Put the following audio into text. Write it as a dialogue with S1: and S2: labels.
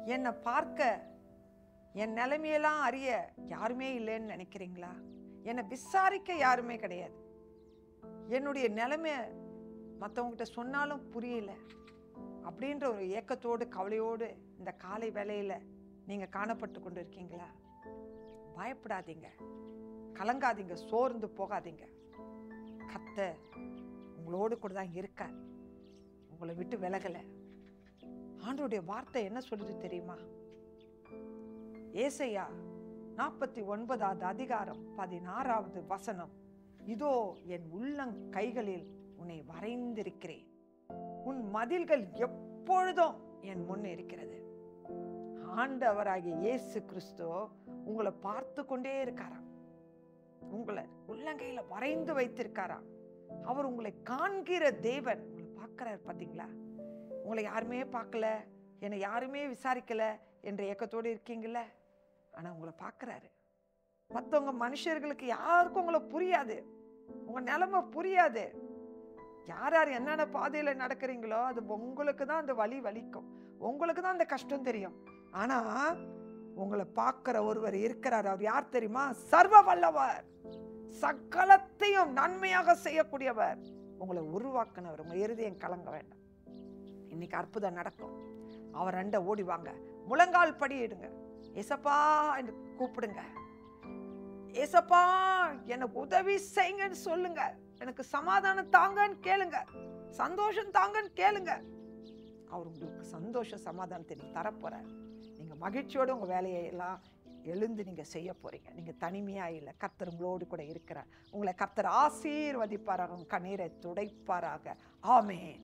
S1: என்னை பார்க்க என் நிலைமையெல்லாம் அறிய யாருமே இல்லைன்னு நினைக்கிறீங்களா என்னை விசாரிக்க யாருமே கிடையாது என்னுடைய நிலைமை மற்றவங்ககிட்ட சொன்னாலும் புரியல அப்படின்ற ஒரு ஏக்கத்தோடு கவலையோடு இந்த காலை வேளையில் நீங்கள் காணப்பட்டு கொண்டு இருக்கீங்களா பயப்படாதீங்க கலங்காதீங்க சோர்ந்து போகாதீங்க கத்த உங்களோடு கூட தான் இருக்கார் உங்களை விட்டு விலகலை ஆண்டோடைய வார்த்தை என்ன சொல்லுது தெரியுமா ஏசையா நாற்பத்தி ஒன்பதாவது அதிகாரம் பதினாறாவது வசனம் இதோ என் உள்ளங் கைகளில் உன்னை வரைந்திருக்கிறேன் உன் மதில்கள் எப்பொழுதும் என் முன் இருக்கிறது ஆண்டவராகிய இயேசு கிறிஸ்து உங்களை பார்த்து கொண்டே இருக்காராம் உங்களை உள்ளங்கையில வரைந்து வைத்திருக்காராம் அவர் உங்களை காண்கிற தேவன் உங்களை பார்க்கிறார் பார்த்தீங்களா உங்களை யாருமே பார்க்கல என்னை யாருமே விசாரிக்கல என்ற ஏக்கத்தோடு இருக்கீங்கல்ல ஆனா உங்களை பார்க்கறாரு மற்றவங்க மனுஷர்களுக்கு யாருக்கும் உங்களை புரியாது உங்க நிலைமை புரியாது யார் யார் என்னென்ன பாதையில நடக்கிறீங்களோ அது உங்களுக்கு தான் அந்த வலி வலிக்கும் உங்களுக்கு தான் அந்த கஷ்டம் தெரியும் ஆனா உங்களை பார்க்கிற ஒருவர் இருக்கிறார் அவர் யார் தெரியுமா சர்வ வல்லவர் சகலத்தையும் நன்மையாக செய்யக்கூடியவர் உங்களை உருவாக்குனவர் உங்க இருதயம் கலங்க வேண்டாம் இன்னைக்கு அற்புதம் நடக்கும் அவர் அண்ட ஓடி வாங்க முழங்கால் படியிடுங்க ஏசப்பா என்று கூப்பிடுங்க ஏசப்பா எனக்கு உதவி செய்யுங்கன்னு சொல்லுங்க எனக்கு சமாதானம் தாங்கன்னு கேளுங்க சந்தோஷம் தாங்கன்னு கேளுங்க அவர் உங்களுக்கு சந்தோஷ சமாதானத்தை நீங்க தரப்போறார் நீங்க மகிழ்ச்சியோட உங்க வேலையை எல்லாம் எழுந்து நீங்க செய்ய போறீங்க நீங்க தனிமையா இல்லை கர்த்தர் உங்களோடு கூட இருக்கிறார் உங்களை கர்த்தர் ஆசீர்வதிப்பாராக உங்க கண்ணீரை துடைப்பாராக ஆமென்